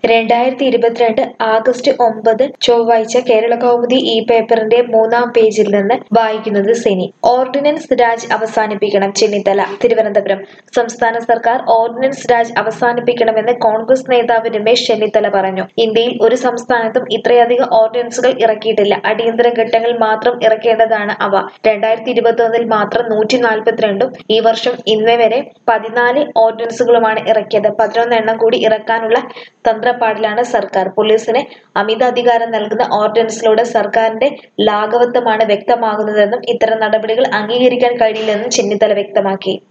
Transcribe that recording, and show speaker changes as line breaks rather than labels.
രണ്ടായിരത്തി ഇരുപത്തിരണ്ട് ആഗസ്റ്റ് ഒമ്പത് ചൊവ്വാഴ്ച കേരളകൗമുദി ഈ പേപ്പറിന്റെ മൂന്നാം പേജിൽ നിന്ന് വായിക്കുന്നത് സിനി ഓർഡിനൻസ് രാജ് അവസാനിപ്പിക്കണം ചെന്നിത്തല തിരുവനന്തപുരം സംസ്ഥാന സർക്കാർ ഓർഡിനൻസ് രാജ് അവസാനിപ്പിക്കണമെന്ന് കോൺഗ്രസ് നേതാവ് രമേശ് ചെന്നിത്തല പറഞ്ഞു ഇന്ത്യയിൽ ഒരു സംസ്ഥാനത്തും ഇത്രയധികം ഓർഡിനൻസുകൾ ഇറക്കിയിട്ടില്ല അടിയന്തര ഘട്ടങ്ങളിൽ മാത്രം ഇറക്കേണ്ടതാണ് അവ രണ്ടായിരത്തി ഇരുപത്തൊന്നിൽ മാത്രം നൂറ്റി നാൽപ്പത്തിരണ്ടും ഈ വർഷം ഇന്നേ വരെ പതിനാല് ഓർഡിനൻസുകളുമാണ് ഇറക്കിയത് പതിനൊന്ന് എണ്ണം കൂടി ഇറക്കാനുള്ള തന്ത്രപ്പാടിലാണ് സർക്കാർ പോലീസിന് അമിത അധികാരം നൽകുന്ന ഓർഡിനൻസിലൂടെ സർക്കാരിന്റെ ലാഘവത്വമാണ് വ്യക്തമാകുന്നതെന്നും ഇത്തരം നടപടികൾ അംഗീകരിക്കാൻ കഴിയില്ലെന്നും ചെന്നിത്തല വ്യക്തമാക്കി